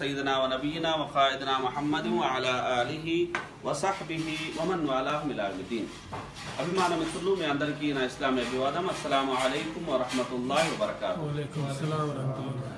سيدنا ونبينا وقائدنا محمد وعلى آله وصحبه ومن والاه إلى يوم الدين అభిమాన మిత్రులు మీ అందరికీ నా ఇస్లామీ అభివాదం అస్సలాము అలైకుం వరహమతుల్లాహి వబర్కాతు వాలేకుమ్ అస్సలాం వరహమతుల్లాహి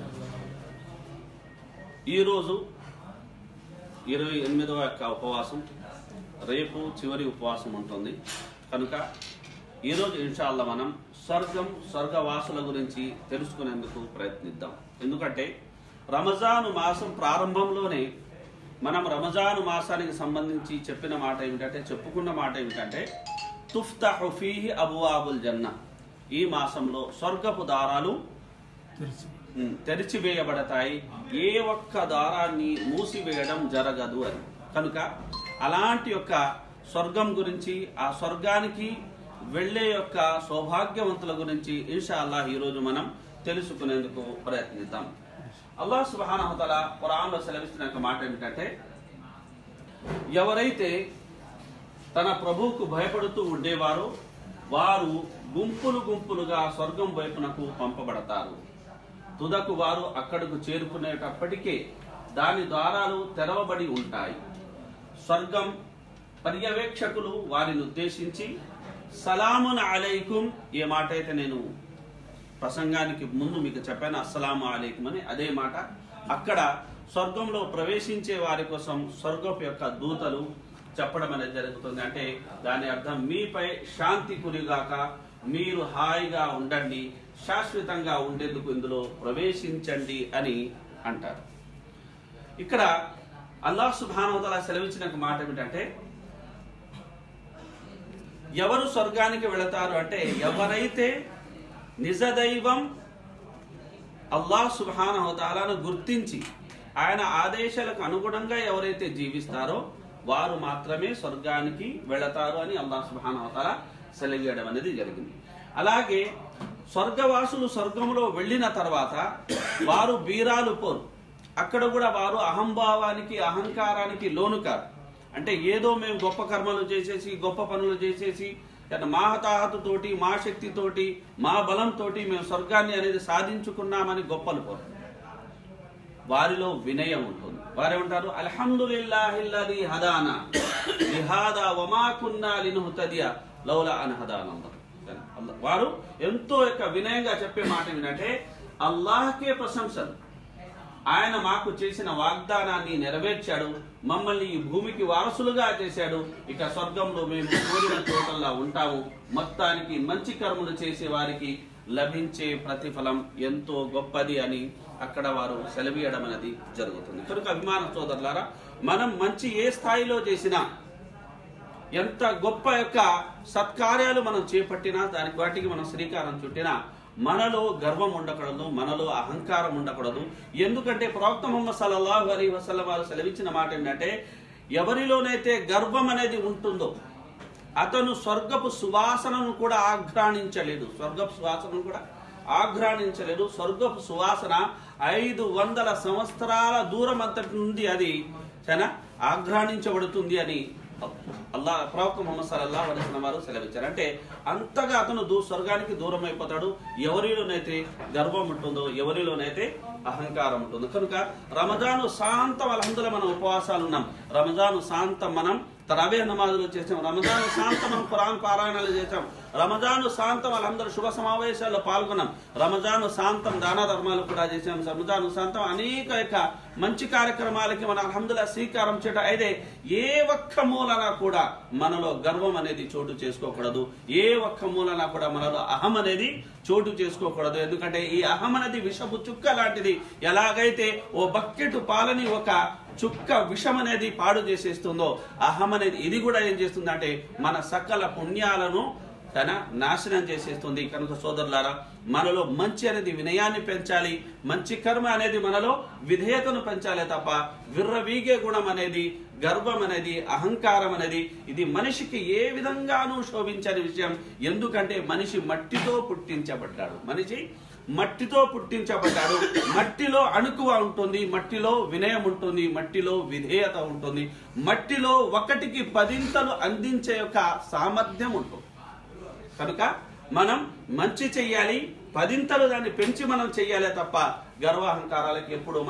ఈరోజు ఇరవై ఎనిమిదవ యొక్క ఉపవాసం రేపు చివరి ఉపవాసం ఉంటుంది కనుక ఈరోజు ఇన్షాల్లా మనం స్వర్గం స్వర్గవాసుల గురించి తెలుసుకునేందుకు ప్రయత్నిద్దాం ఎందుకంటే రమజాను మాసం ప్రారంభంలోనే మనం రమజాను మాసానికి సంబంధించి చెప్పిన మాట ఏమిటంటే చెప్పుకున్న మాట ఏమిటంటే తుఫ్తహు ఫీహి అబువాబుల్ జన్న ఈ మాసంలో స్వర్గపు దారాలు తెలుసు ఉమ్, తెరిచివేయబడతాయి ఏ ఒక్క దారాన్ని మూసివేయడం జరగదు అని కనుక అలాంటి యొక్క స్వర్గం గురించి ఆ స్వర్గానికి వెళ్ళే యొక్క సౌభాగ్యవంతుల గురించి ఇన్షా అల్లాహ్ ఈరోజు మనం తెలుసుకునేందుకు ప్రయత్నిద్దాం అల్లాహ్ సుబానహతల ఖురాన్లో సెలవిస్తున్న యొక్క మాట ఏమిటంటే ఎవరైతే తన ప్రభువుకు భయపడుతూ ఉండేవారో వారు గుంపులు గుంపులుగా స్వర్గం వైపునకు పంపబడతారు తుదకు వారు అక్కడకు చేరుకునేటప్పటికే దాని ద్వారాలు తెరవబడి ఉంటాయి స్వర్గం పర్యవేక్షకులు వారిని ఉద్దేశించి సలామున్ అలైకుం ఏ మాట అయితే నేను ప్రసంగానికి ముందు మీకు చెప్పాను అస్సలాము అలైకుం అని అదే మాట అక్కడ స్వర్గంలో ప్రవేశించే వారి కోసం స్వర్గపు యొక్క దూతలు చెప్పడం అనేది జరుగుతుంది అంటే దాని అర్థం మీపై శాంతి కురిగాక మీరు హాయిగా ఉండండి శాశ్వతంగా ఉండేందుకు ఇందులో ప్రవేశించండి అని అంటారు ఇక్కడ అల్లాహ్ సుభానవతల సెలవించిన ఒక మాట ఏమిటంటే ఎవరు స్వర్గానికి వెళతారు అంటే ఎవరైతే నిజదైవం అల్లాహ్ సుబానహతాలను గుర్తించి ఆయన ఆదేశాలకు అనుగుణంగా ఎవరైతే జీవిస్తారో వారు మాత్రమే స్వర్గానికి వెళతారు అని అల్లాహ్ సుబానహతాల సెలవేయడం అనేది జరిగింది అలాగే స్వర్గవాసులు స్వర్గంలో వెళ్ళిన తర్వాత వారు బీరాలు పోరు అక్కడ కూడా వారు అహంభావానికి అహంకారానికి లోను కాదు అంటే ఏదో మేము గొప్ప కర్మలు చేసేసి గొప్ప పనులు చేసేసి అంటే మా హతాహతుతోటి మా శక్తితోటి మా బలంతోటి మేము స్వర్గాన్ని అనేది సాధించుకున్నామని గొప్పలు పోరు వారిలో వినయం ఉంటుంది వారేమంటారు అల్హమ్దులిల్లాహిల్లది హదానా లిహాదా వమా కున్నా లినుహతదియ లౌలా అన్ హదానా వారు ఎంతో యొక్క వినయంగా చెప్పే మాట ఏంటంటే అల్లాహ్కే ప్రశంసలు ఆయన మాకు చేసిన వాగ్దానాన్ని నెరవేర్చాడు మమ్మల్ని ఈ భూమికి వారసులుగా చేశాడు ఇక స్వర్గంలో మేము కోరిన చోటల్లా ఉంటాము మొత్తానికి మంచి కర్మలు చేసే వారికి లభించే ప్రతిఫలం ఎంతో గొప్పది అని అక్కడ వారు సెలవీయడం అనేది జరుగుతుంది కనుక అభిమాన సోదరులారా మనం మంచి ఏ స్థాయిలో చేసినా ఎంత గొప్ప యొక్క సత్కార్యాలు మనం చేపట్టినా దానికి వాటికి మనం శ్రీకారం చుట్టినా మనలో గర్వం ఉండకూడదు మనలో అహంకారం ఉండకూడదు ఎందుకంటే ప్రవక్త ముహమ్మద్ సల్లల్లాహు అలీ వసల్లం వారు సెలవిచ్చిన మాట ఏంటంటే ఎవరిలోనైతే గర్వం అనేది ఉంటుందో అతను స్వర్గపు సువాసనను కూడా ఆఘ్రాణించలేదు స్వర్గపు సువాసనను కూడా ఆఘ్రాణించలేదు స్వర్గపు సువాసన ఐదు వందల సంవత్సరాల దూరం అంతటి నుండి అది చాలా ఆఘ్రాణించబడుతుంది అని అల్లా ప్రవక్త ముహమ్మద్ సల్లల్లాహు అలైహి వసల్లం వారు సెలవిచ్చారు అంటే అంతగా అతను దూ స్వర్గానికి దూరం అయిపోతాడు ఎవరిలోనైతే గర్వం ఉంటుందో ఎవరిలోనైతే అహంకారం ఉంటుందో కనుక రమజాను శాంతం అలహందుల మనం ఉపవాసాలు ఉన్నాం రమజాను శాంతం మనం తరావే నమాజులు చేసాం రమజాను శాంతం మనం ఖురాన్ పారాయణాలు చేసాం రమజాను శాంతం వాళ్ళందరూ శుభ సమావేశాల్లో పాల్గొన్నాం రమజాను శాంతం దాన ధర్మాలు కూడా చేసాం రమజాను శాంతం అనేక యొక్క మంచి కార్యక్రమాలకి మన అల్హమ్దుల్లా శ్రీకారం చేయడం అయితే ఏ ఒక్క మూలన కూడా మనలో గర్వం అనేది చోటు చేసుకోకూడదు ఏ ఒక్క మూలన కూడా మనలో అహం అనేది చోటు చేసుకోకూడదు ఎందుకంటే ఈ అహం అనేది విషపు చుక్క లాంటిది ఎలాగైతే ఓ బకెట్ పాలని ఒక చుక్క విషం అనేది పాడు చేసేస్తుందో అహం అనేది ఇది కూడా ఏం చేస్తుంది అంటే మన సకల పుణ్యాలను తన నాశనం చేసేస్తుంది కనుక సోదరులారా మనలో మంచి అనేది వినయాన్ని పెంచాలి మంచి కర్మ అనేది మనలో విధేయతను పెంచాలి తప్ప విర్రవీగే గుణం అనేది గర్వం అనేది అహంకారం అనేది ఇది మనిషికి ఏ విధంగానూ శోభించని విషయం ఎందుకంటే మనిషి మట్టితో పుట్టించబడ్డాడు మనిషి మట్టితో పుట్టించబడ్డాడు మట్టిలో అణుకువ ఉంటుంది మట్టిలో వినయం ఉంటుంది మట్టిలో విధేయత ఉంటుంది మట్టిలో ఒకటికి పదింతలు అందించే యొక్క సామర్థ్యం ఉంటుంది కనుక మనం మంచి చెయ్యాలి పదింతలు దాన్ని పెంచి మనం చెయ్యాలి తప్ప గర్వాహంకారాలకు ఎప్పుడు మనం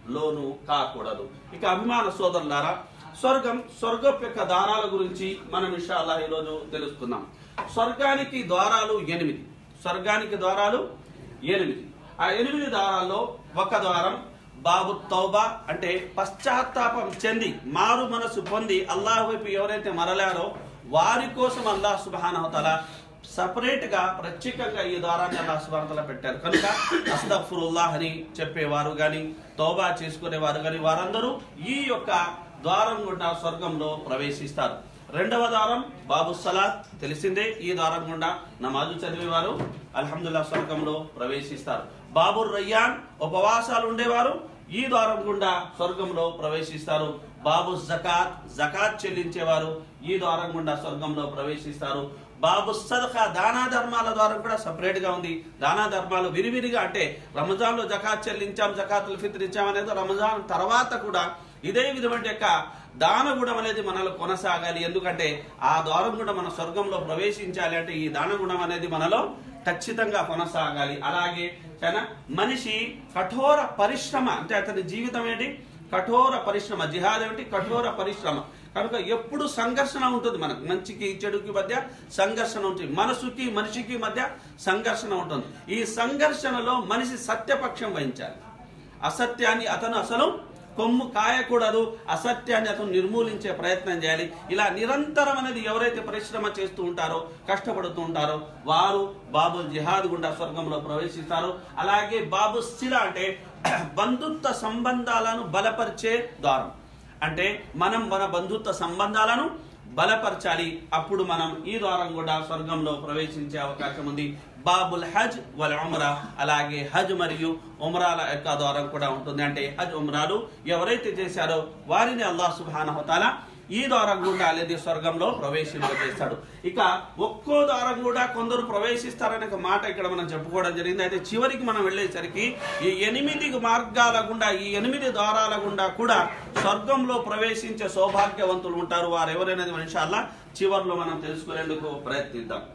లోను కాకూడదు ఇక అభిమాన సోదరులారా స్వర్గం స్వర్గపు యొక్క దారాల గురించి మనం ఇన్షాల్లా ఈరోజు తెలుసుకుందాం స్వర్గానికి ద్వారాలు ఎనిమిది స్వర్గానికి ద్వారాలు ఎనిమిది ఆ ఎనిమిది ద్వారాల్లో ఒక ద్వారం బాబు తౌబా అంటే పశ్చాత్తాపం చెంది మారు మనసు పొంది అల్లాహ్ వైపు ఎవరైతే మరలారో వారి కోసం అల్లాహ్ సుబానవతల సపరేట్ గా ప్రత్యేకంగా ఈ ద్వారాన్ని అల్లాహ్ సుబానతల పెట్టారు కనుక అస్తఫురుల్లాహ్ అని చెప్పేవారు గాని తౌబా చేసుకునేవారు గాని వారందరూ ఈ యొక్క ద్వారం గుండా స్వర్గంలో ప్రవేశిస్తారు రెండవ ద్వారం బాబు సలాత్ తెలిసిందే ఈ ద్వారం గుండా నమాజు చదివేవారు అల్హమ్దుల్లా స్వర్గంలో ప్రవేశిస్తారు బాబు రయ్యాన్ ఉపవాసాలు ఉండేవారు ఈ ద్వారం గుండా స్వర్గంలో ప్రవేశిస్తారు బాబు జకాత్ జకాత్ చెల్లించేవారు ఈ ద్వారం గుండా స్వర్గంలో ప్రవేశిస్తారు బాబు సదకా దానా ధర్మాల ద్వారా కూడా సపరేట్ గా ఉంది దానా ధర్మాలు విరివిరిగా అంటే రంజాన్ లో జకాత్ చెల్లించాం జకాతుల్ ఫిత్ర్ ఇచ్చాం అనేది రంజాన్ తర్వాత కూడా ఇదే విధమైన యొక్క దాన గుణం అనేది మనలో కొనసాగాలి ఎందుకంటే ఆ ద్వారం కూడా మన స్వర్గంలో ప్రవేశించాలి అంటే ఈ దాన గుణం అనేది మనలో ఖచ్చితంగా కొనసాగాలి అలాగే చాలా మనిషి కఠోర పరిశ్రమ అంటే అతని జీవితం ఏంటి కఠోర పరిశ్రమ జిహాద్ ఏమిటి కఠోర పరిశ్రమ కనుక ఎప్పుడు సంఘర్షణ ఉంటుంది మనకు మంచికి చెడుకి మధ్య సంఘర్షణ ఉంటుంది మనసుకి మనిషికి మధ్య సంఘర్షణ ఉంటుంది ఈ సంఘర్షణలో మనిషి సత్యపక్షం వహించాలి అసత్యాన్ని అతను అసలు కొమ్ము కాయకూడదు అసత్యాన్ని అతను నిర్మూలించే ప్రయత్నం చేయాలి ఇలా నిరంతరం అనేది ఎవరైతే పరిశ్రమ చేస్తూ ఉంటారో కష్టపడుతూ ఉంటారో వారు బాబు జిహాద్ గుండా స్వర్గంలో ప్రవేశిస్తారు అలాగే బాబు శిల అంటే బంధుత్వ సంబంధాలను బలపరిచే ద్వారం అంటే మనం మన బంధుత్వ సంబంధాలను బలపరచాలి అప్పుడు మనం ఈ ద్వారం కూడా స్వర్గంలో ప్రవేశించే అవకాశం ఉంది బాబుల్ హజ్ వల్ ఉమ్రా అలాగే హజ్ మరియు ఉమ్రాల యొక్క ద్వారం కూడా ఉంటుంది అంటే హజ్ ఉమ్రాలు ఎవరైతే చేశారో వారిని అల్లాహ్ సుబ్హానహు వతాలా ఈ ద్వారం గుండా అనేది స్వర్గంలో ప్రవేశింపజేస్తాడు ఇక ఒక్కో ద్వారం కూడా కొందరు ప్రవేశిస్తారనే ఒక మాట ఇక్కడ మనం చెప్పుకోవడం జరిగింది అయితే చివరికి మనం వెళ్ళేసరికి ఈ ఎనిమిది మార్గాల గుండా ఈ ఎనిమిది ద్వారాల గుండా కూడా స్వర్గంలో ప్రవేశించే సౌభాగ్యవంతులు ఉంటారు వారు ఎవరైనది ఇన్షాల్లా చివర్లో మనం తెలుసుకునేందుకు ప్రయత్నిద్దాం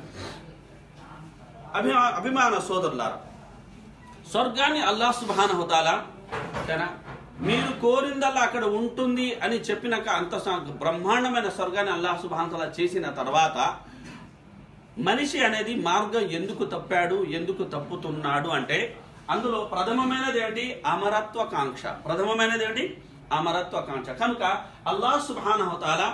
అభిమా అభిమాన సోదరులారా స్వర్గాన్ని అల్లాహ్ సుబ్హానహు తాలా ఓకేనా మీరు కోరిందల్లా అక్కడ ఉంటుంది అని చెప్పినాక అంత స- బ్రహ్మాండమైన స్వర్గాన్ని అల్లాహ్ సుబ్హానహు తాలా చేసిన తర్వాత మనిషి అనేది మార్గం ఎందుకు తప్పాడు ఎందుకు తప్పుతున్నాడు అంటే అందులో ప్రథమమైనది ఏంటి అమరత్వ కాంక్ష ప్రథమమైనది ఏంటి అమరత్వ కాంక్ష కనుక అల్లాహ్ సుబ్హానహు తాలా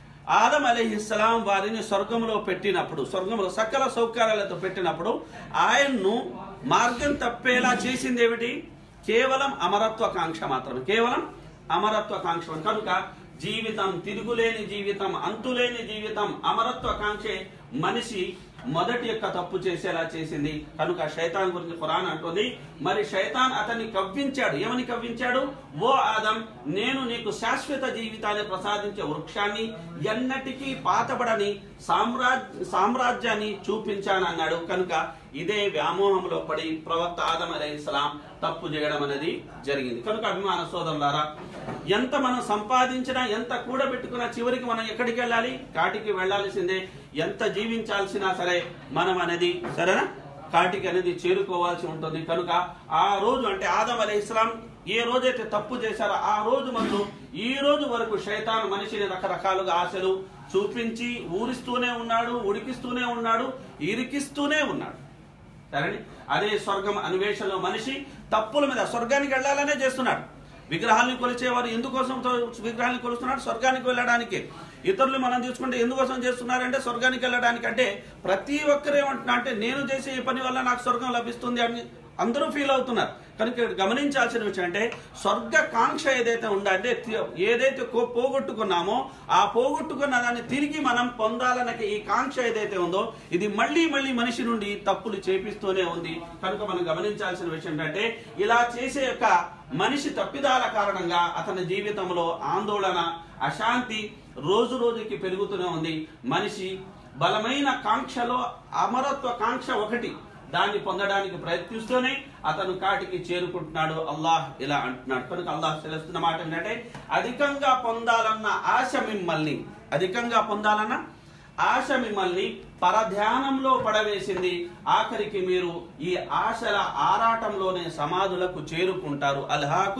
ఆదం అలీహిస్సలాం వారిని స్వర్గంలో పెట్టినప్పుడు స్వర్గంలో సకల సౌకర్యాలతో పెట్టినప్పుడు ఆయన్ను మార్గం తప్పేలా చేసింది ఏమిటి కేవలం అమరత్వ కాంక్ష మాత్రమే కేవలం అమరత్వ కాంక్ష కనుక జీవితం తిరుగులేని జీవితం అంతులేని జీవితం అమరత్వ కాంక్షే మనిషి మొదటి యొక్క తప్పు చేసేలా చేసింది కనుక శైతాన్ గురించి ఖురాన్ అంటుంది మరి శైతాన్ అతన్ని కవ్వించాడు ఏమని కవ్వించాడు ఓ ఆదం నేను నీకు శాశ్వత జీవితాన్ని ప్రసాదించే వృక్షాన్ని ఎన్నటికీ పాతబడని సామ్రాజ్ సామ్రాజ్యాన్ని చూపించాను అన్నాడు కనుక ఇదే వ్యామోహంలో పడి ప్రవక్త ఆదం అలైహిస్సలాం తప్పు చేయడం అనేది జరిగింది కనుక అభిమాన సోదరులారా ఎంత మనం సంపాదించినా ఎంత కూడబెట్టుకున్నా చివరికి మనం ఎక్కడికి వెళ్ళాలి కాటికి వెళ్ళాల్సిందే ఎంత జీవించాల్సినా సరే మనం అనేది సరేనా కాటికి అనేది చేరుకోవాల్సి ఉంటుంది కనుక ఆ రోజు అంటే ఆదం అలీ ఇస్లాం ఏ రోజైతే తప్పు చేశారో ఆ రోజు మొదలు ఈ రోజు వరకు శైతాన్ మనిషిని రకరకాలుగా ఆశలు చూపించి ఊరిస్తూనే ఉన్నాడు ఉడికిస్తూనే ఉన్నాడు ఇరికిస్తూనే ఉన్నాడు సరేని అదే స్వర్గం అన్వేషణలో మనిషి తప్పుల మీద స్వర్గానికి వెళ్ళాలనే చేస్తున్నాడు విగ్రహాలను కొలిచేవారు ఎందుకోసం విగ్రహాలను కొలుస్తున్నాడు స్వర్గానికి వెళ్ళడానికి ఇతరులు మనం తీసుకుంటే ఎందుకోసం చేస్తున్నారంటే స్వర్గానికి వెళ్ళడానికి అంటే ప్రతి ఒక్కరు ఏమంటున్నా అంటే నేను చేసే ఈ పని వల్ల నాకు స్వర్గం లభిస్తుంది అని అందరూ ఫీల్ అవుతున్నారు కనుక ఇక్కడ గమనించాల్సిన విషయం అంటే స్వర్గ కాంక్ష ఏదైతే ఉందంటే తి- ఏదైతే కో- పోగొట్టుకున్నామో ఆ పోగొట్టుకున్న దాన్ని తిరిగి మనం పొందాలనే ఈ కాంక్ష ఏదైతే ఉందో ఇది మళ్ళీ మళ్ళీ మనిషి నుండి తప్పులు చేపిస్తూనే ఉంది కనుక మనం గమనించాల్సిన విషయం ఏంటంటే ఇలా చేసే యొక్క మనిషి తప్పిదాల కారణంగా అతని జీవితంలో ఆందోళన అశాంతి రోజు రోజుకి పెరుగుతూనే ఉంది మనిషి బలమైన కాంక్షలో అమరత్వ కాంక్ష ఒకటి దాన్ని పొందడానికి ప్రయత్నిస్తూనే అతను కాటికి చేరుకుంటున్నాడు అల్లాహ్ ఇలా అంటున్నాడు కనుక అల్లాహ్ తెలుస్తున్న మాట ఏంటంటే అధికంగా పొందాలన్న ఆశ మిమ్మల్ని అధికంగా పొందాలన్న ఆశ మిమ్మల్ని పరధ్యానంలో పడవేసింది ఆఖరికి మీరు ఈ ఆశల ఆరాటంలోనే సమాధులకు చేరుకుంటారు అల్హాకు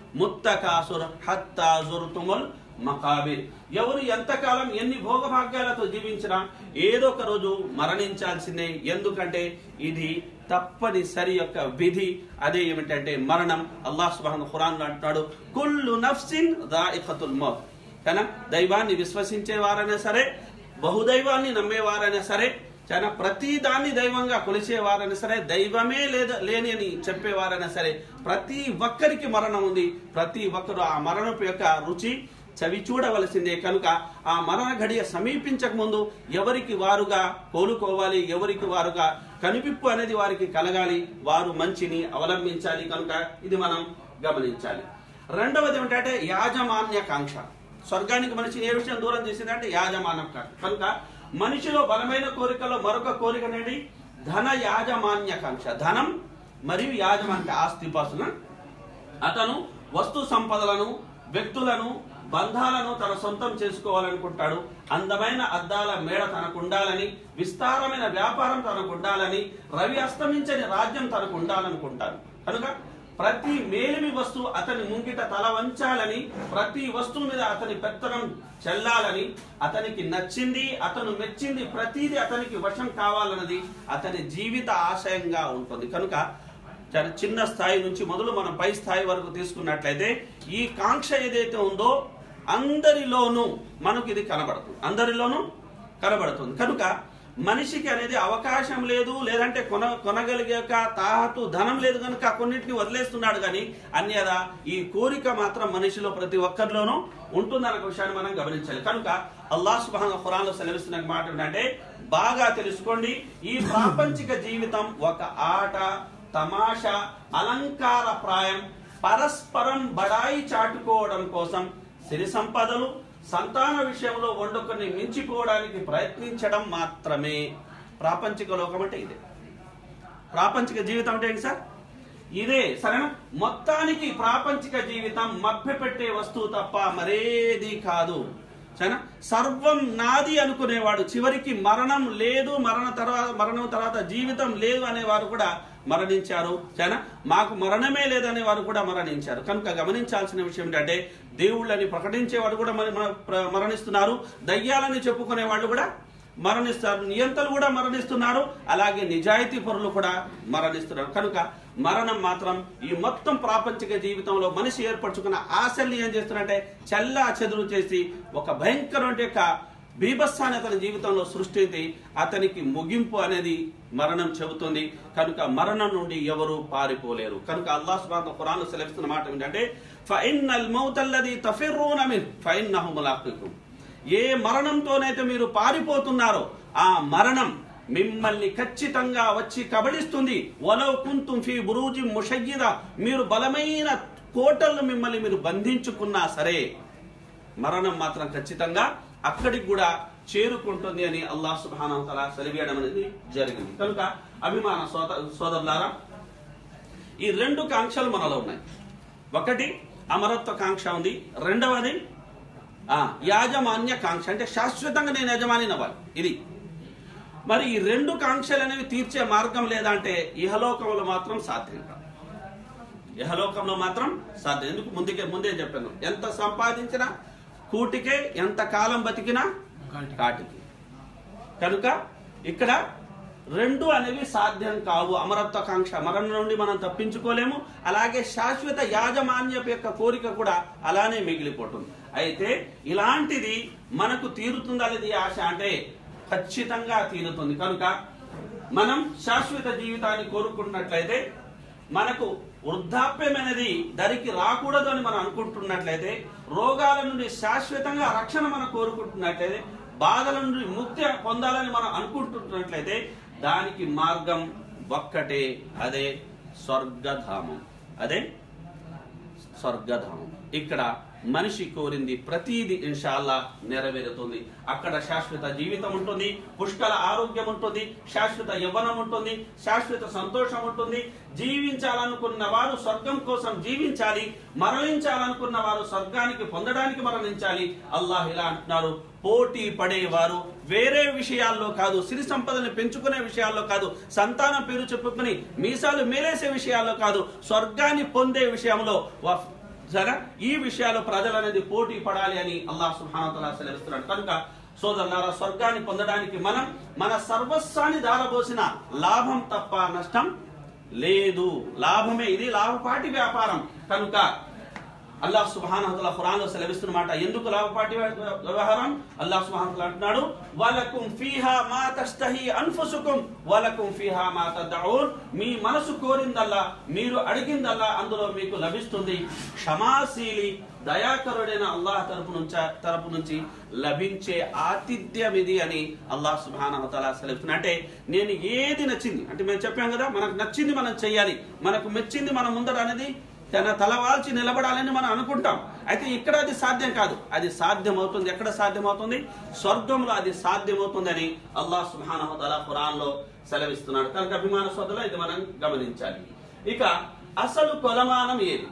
ముత్తకాసుర్ హత్తా జుర్తుముల్ మకాబిర్ ఎవరు ఎంతకాలం ఎన్ని భోగభాగ్యాలతో జీవించినా ఏదో ఒక రోజు మరణించాల్సిందే ఎందుకంటే ఇది తప్పనిసరి యొక్క విధి అదే ఏమిటంటే మరణం అల్లాహ్ సుబ్హాన్ ఖురాన్ అంటున్నాడు కుల్లు నఫ్సిన్ దాయిఖతుల్ మౌత్ కానీ దైవాన్ని విశ్వసించే వారైనా సరే బహుదైవాన్ని నమ్మేవారైనా సరే చాలా ప్రతి దాన్ని దైవంగా కొలిచేవారైనా సరే దైవమే లేదా లేని అని చెప్పేవారైనా సరే ప్రతి ఒక్కరికి మరణం ఉంది ప్రతి ఒక్కరు ఆ మరణపు యొక్క రుచి చవి చూడవలసిందే కనుక ఆ మరణ గడియ సమీపించక ముందు ఎవరికి వారుగా కోలుకోవాలి ఎవరికి వారుగా కనిపిప్పు అనేది వారికి కలగాలి వారు మంచిని అవలంబించాలి కనుక ఇది మనం గమనించాలి రెండవది ఏమిటంటే యాజమాన్య కాంక్ష స్వర్గానికి మనిషిని ఏ విషయం దూరం చేసిందంటే యాజమాన్యం కాంక్ష కనుక మనిషిలో బలమైన కోరికలో మరొక కోరిక అనేది ధన యాజమాన్య కాంక్ష ధనం మరియు యాజమాన్య ఆస్తిపాసున అతను వస్తు సంపదలను వ్యక్తులను బంధాలను తన సొంతం చేసుకోవాలనుకుంటాడు అందమైన అద్దాల మేడ తనకు ఉండాలని విస్తారమైన వ్యాపారం తనకు ఉండాలని రవి అస్తమించని రాజ్యం తనకు ఉండాలనుకుంటాడు కనుక ప్రతి మేలిమి వస్తువు అతని ముంగిట తల వంచాలని ప్రతి వస్తువు మీద అతని పెత్తనం చెల్లాలని అతనికి నచ్చింది అతను మెచ్చింది ప్రతిదీ అతనికి వశం కావాలన్నది అతని జీవిత ఆశయంగా ఉంటుంది కనుక చాలా చిన్న స్థాయి నుంచి మొదలు మనం పై స్థాయి వరకు తీసుకున్నట్లయితే ఈ కాంక్ష ఏదైతే ఉందో అందరిలోనూ మనకు ఇది కనబడుతుంది అందరిలోనూ కనబడుతుంది కనుక మనిషికి అనేది అవకాశం లేదు లేదంటే కొన కొనగలిగే యొక్క తాహతు ధనం లేదు కనుక కొన్నింటిని వదిలేస్తున్నాడు కానీ అన్యదా ఈ కోరిక మాత్రం మనిషిలో ప్రతి ఒక్కరిలోనూ ఉంటుందన్న విషయాన్ని మనం గమనించాలి కనుక అల్లాహ్ సుబ్హాన ఖురాన్లో సెలవిస్తున్న మాట ఏంటంటే బాగా తెలుసుకోండి ఈ ప్రాపంచిక జీవితం ఒక ఆట తమాషా అలంకార ప్రాయం పరస్పరం బడాయి చాటుకోవడం కోసం సిరి సంపదలు సంతాన విషయంలో వండుకొని మించిపోవడానికి ప్రయత్నించడం మాత్రమే ప్రాపంచిక లోకం అంటే ఇదే ప్రాపంచిక జీవితం అంటే ఏంటి సార్ ఇదే సరేనా మొత్తానికి ప్రాపంచిక జీవితం మభ్యపెట్టే వస్తువు తప్ప మరేది కాదు సరేనా సర్వం నాది అనుకునేవాడు చివరికి మరణం లేదు మరణ తర్వాత మరణం తర్వాత జీవితం లేదు అనేవారు కూడా మరణించారు సరేనా మాకు మరణమే లేదనే వారు కూడా మరణించారు కనుక గమనించాల్సిన విషయం ఏంటంటే దేవుళ్ళని ప్రకటించేవాడు కూడా మరి- మన- ప్ర- మరణిస్తున్నారు దయ్యాలని చెప్పుకునే వాళ్ళు కూడా మరణిస్తారు నియంతలు కూడా మరణిస్తున్నారు అలాగే నిజాయితీ పరులు కూడా మరణిస్తున్నారు కనుక మరణం మాత్రం ఈ మొత్తం ప్రాపంచిక జీవితంలో మనిషి ఏర్పరచుకున్న ఆశల్ని ఏం చేస్తున్నారంటే చల్లా చెదురు చేసి ఒక భయంకరమైన యొక్క బీభత్సాన్ని అతని జీవితంలో సృష్టించి అతనికి ముగింపు అనేది మరణం చెబుతుంది కనుక మరణం నుండి ఎవరు పారిపోలేరు కనుక అల్లాహ్ సుబ్హానహు ఖురాన్ సెలవిస్తున్న మాట ఏంటంటే ఫైన్నల్ మౌతల్లది తఫిర్రూన మిన్ ఫైన్నహు ములాఖికుం ఏ మరణంతోనైతే మీరు పారిపోతున్నారో ఆ మరణం మిమ్మల్ని ఖచ్చితంగా వచ్చి కబళిస్తుంది వలవ్ కుంతుం ఫీ బురూజి ముషయ్యిద మీరు బలమైన కోటలను మిమ్మల్ని మీరు బంధించుకున్నా సరే మరణం మాత్రం ఖచ్చితంగా అక్కడికి కూడా చేరుకుంటుంది అని అల్లాహ్ సుబ్హానహు తఆలా సెలవేయడం అనేది జరిగింది కనుక అభిమాన సోద సోదరులారా ఈ రెండు కాంక్షలు మనలో ఉన్నాయి ఒకటి అమరత్వ కాంక్ష ఉంది రెండవది ఆ, యాజమాన్య కాంక్ష అంటే శాశ్వతంగా నేను యజమాని అవ్వాలి ఇది మరి ఈ రెండు కాంక్షలు అనేవి తీర్చే మార్గం లేదా అంటే ఇహలోకంలో మాత్రం సాధ్యం కాదు ఇహలోకంలో మాత్రం సాధ్యం ఎందుకు ముందుకే ముందే చెప్పాను ఎంత సంపాదించినా కూటికే ఎంత కాలం బతికినా కాటికి కనుక ఇక్కడ రెండు అనేవి సాధ్యం కావు అమరత్వ కాంక్ష మరణం నుండి మనం తప్పించుకోలేము అలాగే శాశ్వత యాజమాన్యపు యొక్క కోరిక కూడా అలానే మిగిలిపోతుంది అయితే ఇలాంటిది మనకు తీరుతుందా లేదా ఈ ఆశ అంటే ఖచ్చితంగా తీరుతుంది కనుక మనం శాశ్వత జీవితాన్ని కోరుకున్నట్లయితే మనకు వృద్ధాప్యం అనేది దరికి రాకూడదు అని మనం అనుకుంటున్నట్లయితే రోగాల నుండి శాశ్వతంగా రక్షణ మనం కోరుకుంటున్నట్లయితే బాధల నుండి ముక్తి పొందాలని మనం అనుకుంటున్నట్లయితే దానికి మార్గం ఒక్కటే అదే స్వర్గధామం అదే స్వర్గధామం ఇక్కడ మనిషి కోరింది ప్రతిది ఇన్షాల్లా నెరవేరుతుంది అక్కడ శాశ్వత జీవితం ఉంటుంది పుష్కల ఆరోగ్యం ఉంటుంది శాశ్వత యవ్వనం ఉంటుంది శాశ్వత సంతోషం ఉంటుంది జీవించాలనుకున్న వారు స్వర్గం కోసం జీవించాలి మరణించాలనుకున్న వారు స్వర్గానికి పొందడానికి మరణించాలి అల్లాహ్ ఇలా అంటున్నారు పోటీ పడేవారు వేరే విషయాల్లో కాదు సిరి సంపదని పెంచుకునే విషయాల్లో కాదు సంతానం పేరు చెప్పుకుని మీసాలు మేలేసే విషయాల్లో కాదు స్వర్గాన్ని పొందే విషయంలో వ- సరే ఈ విషయాలు ప్రజలు అనేది పోటీ పడాలి అని అల్లాహ్ సుహానతలా సెలవిస్తున్నాడు కనుక సోదరులారా స్వర్గాన్ని పొందడానికి మనం మన సర్వస్వాన్ని దారబోసిన లాభం తప్ప నష్టం లేదు లాభమే ఇది లాభపాటి వ్యాపారం కనుక అల్లాహ్ సుబ్హానహువతఆలా ఖురాన్ లో సెలవిస్తున్న మాట ఎందుకు లాభపాటి వ్యవహారం అల్లాహ్ సుబ్హానహువతఆలా అంటున్నాడు వలకుం ఫీహా మా తస్తహి అన్ఫుసుకుం వలకుం ఫీహా మా తదఊన్ మీ మనసు కోరిందల్లా మీరు అడిగిందల్లా అందులో మీకు లభిస్తుంది క్షమాశీలి దయాకరుడైన అల్లాహ్ తరపు నుంచి తరపు నుంచి లభించే ఆతిథ్యం ఇది అని అల్లాహ్ సుబ్హానహువతఆలా సెలవిస్తున్నా అంటే నేను ఏది నచ్చింది అంటే మేము చెప్పాం కదా మనకు నచ్చింది మనం చెయ్యాలి మనకు మెచ్చింది మనం ముందర అనేది తన తలవాల్చి నిలబడాలని మనం అనుకుంటాం అయితే ఇక్కడ అది సాధ్యం కాదు అది సాధ్యమవుతుంది ఎక్కడ సాధ్యమవుతుంది స్వర్గంలో అది సాధ్యమవుతుందని అల్లాహ్ సుబ్హానహు తఆలా ఖురాన్ లో సెలవిస్తున్నాడు కనుక అభిమాన సోదరులు ఇది మనం గమనించాలి ఇక అసలు కొలమానం ఏది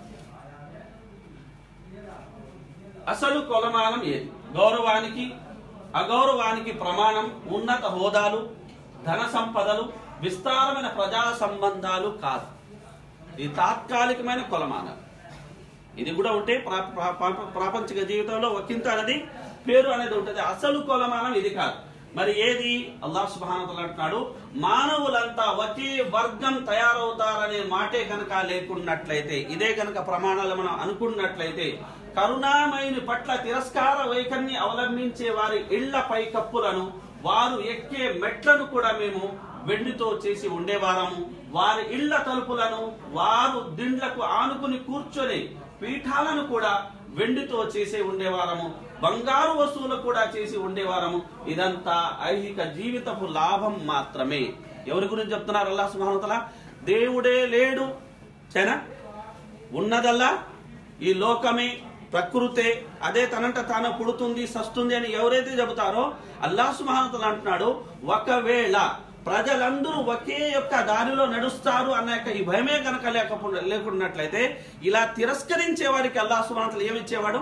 అసలు కొలమానం ఏది గౌరవానికి అగౌరవానికి ప్రమాణం ఉన్నత హోదాలు ధన సంపదలు విస్తారమైన ప్రజా సంబంధాలు కాదు ఇది తాత్కాలికమైన కొలమానం ఇది కూడా ఉంటే ప్రా- ప్రా- ప్రా- ప్రాపంచిక జీవితంలో ఒకంత అనేది పేరు అనేది ఉంటుంది అసలు కొలమానం ఇది కాదు మరి ఏది అల్లాహ్ సుబ్హానహు అంటున్నాడు మానవులంతా ఒకే వర్గం తయారవుతారనే మాటే కనుక లేకున్నట్లయితే ఇదే కనుక ప్రమాణాలు మనం అనుకున్నట్లయితే కరుణామయుని పట్ల తిరస్కార వైఖరిని అవలంబించే వారి ఇళ్ల పైకప్పులను వారు ఎక్కే మెట్లను కూడా మేము వెండితో చేసి ఉండేవారము వారి ఇళ్ల తలుపులను వారు దిండ్లకు ఆనుకుని కూర్చొని పీఠాలను కూడా వెండితో చేసి ఉండేవారము బంగారు వస్తువులు కూడా చేసి ఉండేవారము ఇదంతా ఐహిక జీవితపు లాభం మాత్రమే ఎవరి గురించి చెప్తున్నారు అల్లాహ్ సుబ్హానహు వతఆలా దేవుడే లేడు సరేనా ఉన్నదల్లా ఈ లోకమే ప్రకృతే అదే తనంట తాను పుడుతుంది సస్తుంది అని ఎవరైతే చెబుతారో అల్లాహ్ సుబ్హానహు అంటున్నాడు ఒకవేళ ప్రజలందరూ ఒకే యొక్క దారిలో నడుస్తారు అన్న యొక్క ఈ భయమే కనుక లేకపో లేకున్నట్లయితే ఇలా తిరస్కరించే వారికి అల్లాహ్ సుబ్హానహు ఏమి ఇచ్చేవాడు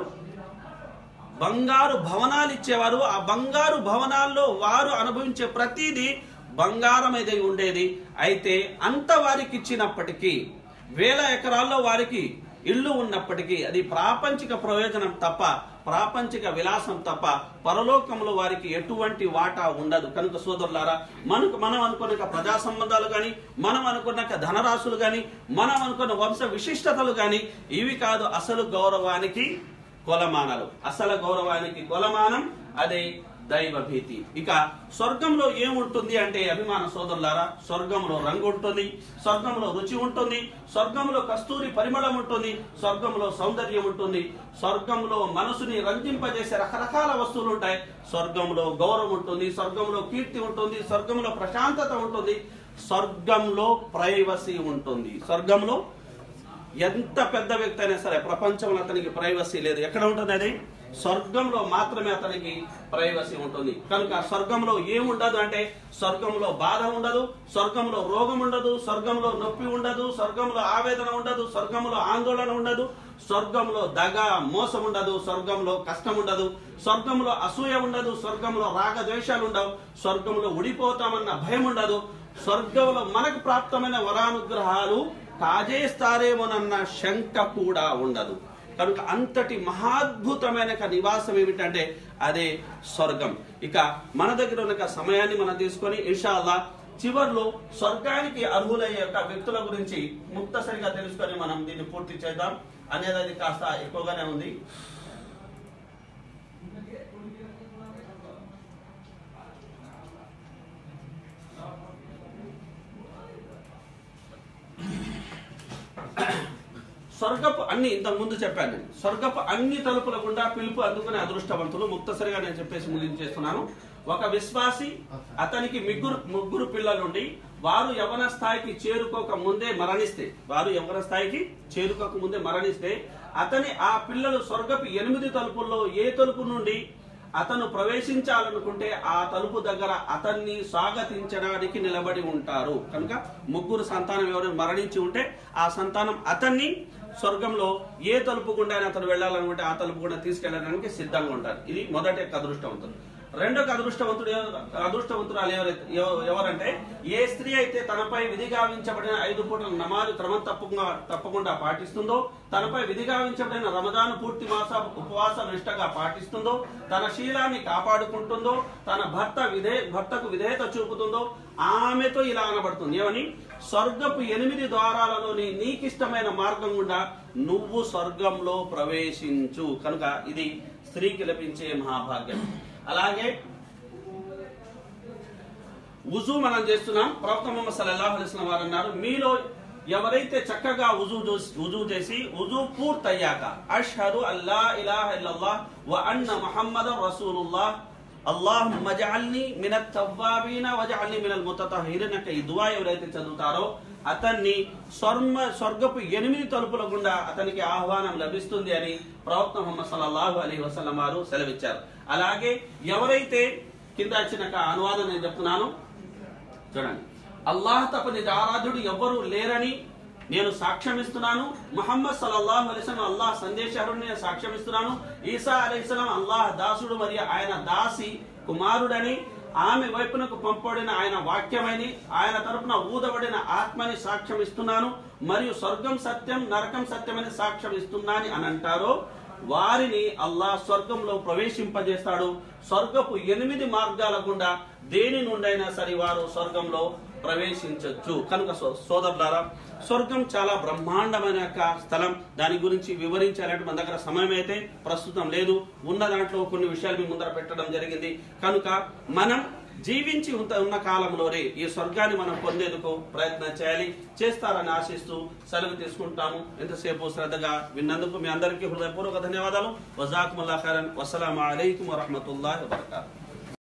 బంగారు భవనాలు ఇచ్చేవారు ఆ బంగారు భవనాల్లో వారు అనుభవించే ప్రతిదీ బంగారం ఏదై ఉండేది అయితే అంత వారికి ఇచ్చినప్పటికీ వేల ఎకరాల్లో వారికి ఇల్లు ఉన్నప్పటికీ అది ప్రాపంచిక ప్రయోజనం తప్ప ప్రాపంచిక విలాసం తప్ప పరలోకంలో వారికి ఎటువంటి వాటా ఉండదు కనుక సోదరులారా మనకు మనం అనుకున్న ప్రజా సంబంధాలు కానీ మనం అనుకున్న ధనరాశులు కానీ మనం అనుకున్న వంశ విశిష్టతలు కానీ ఇవి కాదు అసలు గౌరవానికి కొలమానాలు అసలు గౌరవానికి కొలమానం అదే దైవ భీతి ఇక స్వర్గంలో ఏముంటుంది అంటే అభిమాన సోదరులారా స్వర్గంలో రంగు ఉంటుంది స్వర్గంలో రుచి ఉంటుంది స్వర్గంలో కస్తూరి పరిమళం ఉంటుంది స్వర్గంలో సౌందర్యం ఉంటుంది స్వర్గంలో మనసుని రంజింపజేసే రకరకాల వస్తువులు ఉంటాయి స్వర్గంలో గౌరవం ఉంటుంది స్వర్గంలో కీర్తి ఉంటుంది స్వర్గంలో ప్రశాంతత ఉంటుంది స్వర్గంలో ప్రైవసీ ఉంటుంది స్వర్గంలో ఎంత పెద్ద వ్యక్తి అయినా సరే ప్రపంచంలో అతనికి ప్రైవసీ లేదు ఎక్కడ ఉంటుంది అది స్వర్గంలో మాత్రమే అతనికి ప్రైవసీ ఉంటుంది కనుక స్వర్గంలో ఏముండదు అంటే స్వర్గంలో బాధ ఉండదు స్వర్గంలో రోగం ఉండదు స్వర్గంలో నొప్పి ఉండదు స్వర్గంలో ఆవేదన ఉండదు స్వర్గంలో ఆందోళన ఉండదు స్వర్గంలో దగ మోసం ఉండదు స్వర్గంలో కష్టం ఉండదు స్వర్గంలో అసూయ ఉండదు స్వర్గంలో రాగద్వేషాలు ఉండవు స్వర్గంలో ఉడిపోతామన్న భయం ఉండదు స్వర్గంలో మనకు ప్రాప్తమైన వరానుగ్రహాలు కాజేస్తారేమోనన్న శంక కూడా ఉండదు కనుక అంతటి మహాద్భుతమైన ఒక నివాసం ఏమిటంటే అదే స్వర్గం ఇక మన దగ్గర ఉన్న సమయాన్ని మనం తీసుకొని ఇన్షాల్లా చివర్లో స్వర్గానికి అర్హులయ్యే యొక్క వ్యక్తుల గురించి ముక్తసరిగా తెలుసుకొని మనం దీన్ని పూర్తి చేద్దాం అనేది అది కాస్త ఎక్కువగానే ఉంది స్వర్గపు అన్ని ఇంతకు ముందు చెప్పాను నేను స్వర్గపు అన్ని తలుపుల గుండా పిలుపు అందుకునే అదృష్టవంతులు ముక్తసరిగా నేను చెప్పేసి ముగించేస్తున్నాను ఒక విశ్వాసి అతనికి ముగ్గురు ముగ్గురు పిల్లలుండి వారు యవన స్థాయికి చేరుకోక ముందే మరణిస్తే వారు యవన స్థాయికి చేరుకోక ముందే మరణిస్తే అతని ఆ పిల్లలు స్వర్గపు ఎనిమిది తలుపుల్లో ఏ తలుపు నుండి అతను ప్రవేశించాలనుకుంటే ఆ తలుపు దగ్గర అతన్ని స్వాగతించడానికి నిలబడి ఉంటారు కనుక ముగ్గురు సంతానం ఎవరు మరణించి ఉంటే ఆ సంతానం అతన్ని స్వర్గంలో ఏ తలుపు గుండా అతను వెళ్ళాలనుకుంటే ఆ తలుపు గుండా తీసుకెళ్ళడానికి సిద్ధంగా ఉంటారు ఇది మొదటి యొక్క అదృష్టం అవుతుంది రెండొక అదృష్టవంతుడు ఎవ- అదృష్టవంతురాలు ఎవరైతే ఎవ- ఎవరంటే ఏ స్త్రీ అయితే తనపై విధిగావించబడిన ఐదు పూటల నమాజు క్రమం తప్పకుండా తప్పకుండా పాటిస్తుందో తనపై విధిగావించబడిన రమదాను పూర్తి మాస ఉపవాస నిష్టగా పాటిస్తుందో తన శీలాన్ని కాపాడుకుంటుందో తన భర్త విధే భర్తకు విధేయత చూపుతుందో ఆమెతో ఇలా అనబడుతుంది ఏమని స్వర్గపు ఎనిమిది ద్వారాలలోని నీకిష్టమైన మార్గం గుండా నువ్వు స్వర్గంలో ప్రవేశించు కనుక ఇది స్త్రీకి లభించే మహాభాగ్యం అలాగే ఉజు మనం చేస్తున్నాం ప్రవక్త ముహమ్మద్ సల్లల్లాహు అలైహి వసల్లం వారు అన్నారు మీలో ఎవరైతే చక్కగా ఉజు ఉజు చేసి ఉజు పూర్తయ్యాక అష్హదు అల్లా ఇలాహ ఇల్లల్లాహ్ వ అన్న ముహమ్మద రసూలుల్లాహ్ అల్లాహుమ్మ జఅల్ని మినత్ తవ్వాబీన వజఅల్ని మినల్ ముతతహిరిన ఈ దువా ఎవరైతే చదువుతారో అతన్ని స్వర్మ స్వర్గపు ఎనిమిది తలుపుల గుండా అతనికి ఆహ్వానం లభిస్తుంది అని ప్రవక్త ముహమ్మద్ సల్లల్లాహు అలైహి వసల్లం వారు సెలవిచ్చారు అలాగే ఎవరైతే కింద వచ్చిన అనువాదం నేను చెప్తున్నాను చూడండి అల్లాహ్ తప్ప నిజ ఆరాధ్యుడు ఎవ్వరూ లేరని నేను సాక్ష్యం ఇస్తున్నాను ముహమ్మద్ సల్లల్లాహు అలైహి వసల్లం అల్లాహ్ సందేశారుడు నేను సాక్ష్యం ఇస్తున్నాను ఈసా అలైహిస్సలాం అల్లాహ్ దాసుడు మరియు ఆయన దాసి కుమారుడని ఆమె వైపునకు పంపబడిన ఆయన వాక్యమని ఆయన తరపున ఊదబడిన ఆత్మని సాక్ష్యం ఇస్తున్నాను మరియు స్వర్గం సత్యం నరకం సత్యమని సాక్ష్యం ఇస్తున్నాను అని అంటారో వారిని అల్లాహ్ స్వర్గంలో ప్రవేశింపజేస్తాడు స్వర్గపు ఎనిమిది మార్గాల గుండా దేని నుండైనా సరే వారు స్వర్గంలో ప్రవేశించవచ్చు కనుక సో- సోదరులారా స్వర్గం చాలా బ్రహ్మాండమైన యొక్క స్థలం దాని గురించి వివరించాలంటే మన దగ్గర సమయం అయితే ప్రస్తుతం లేదు ఉన్న దాంట్లో కొన్ని విషయాలు మీ ముందర పెట్టడం జరిగింది కనుక మనం జీవించి ఉంట- ఉన్న కాలంలోనే ఈ స్వర్గాన్ని మనం పొందేందుకు ప్రయత్నం చేయాలి చేస్తారని ఆశిస్తూ సెలవు తీసుకుంటాము ఎంతసేపు శ్రద్ధగా విన్నందుకు మీ అందరికీ హృదయపూర్వక ధన్యవాదాలు వజాకుముల్లా ఖైరన్ వసలాం అలైకుం వరహమతుల్లాహి వబర్కాతు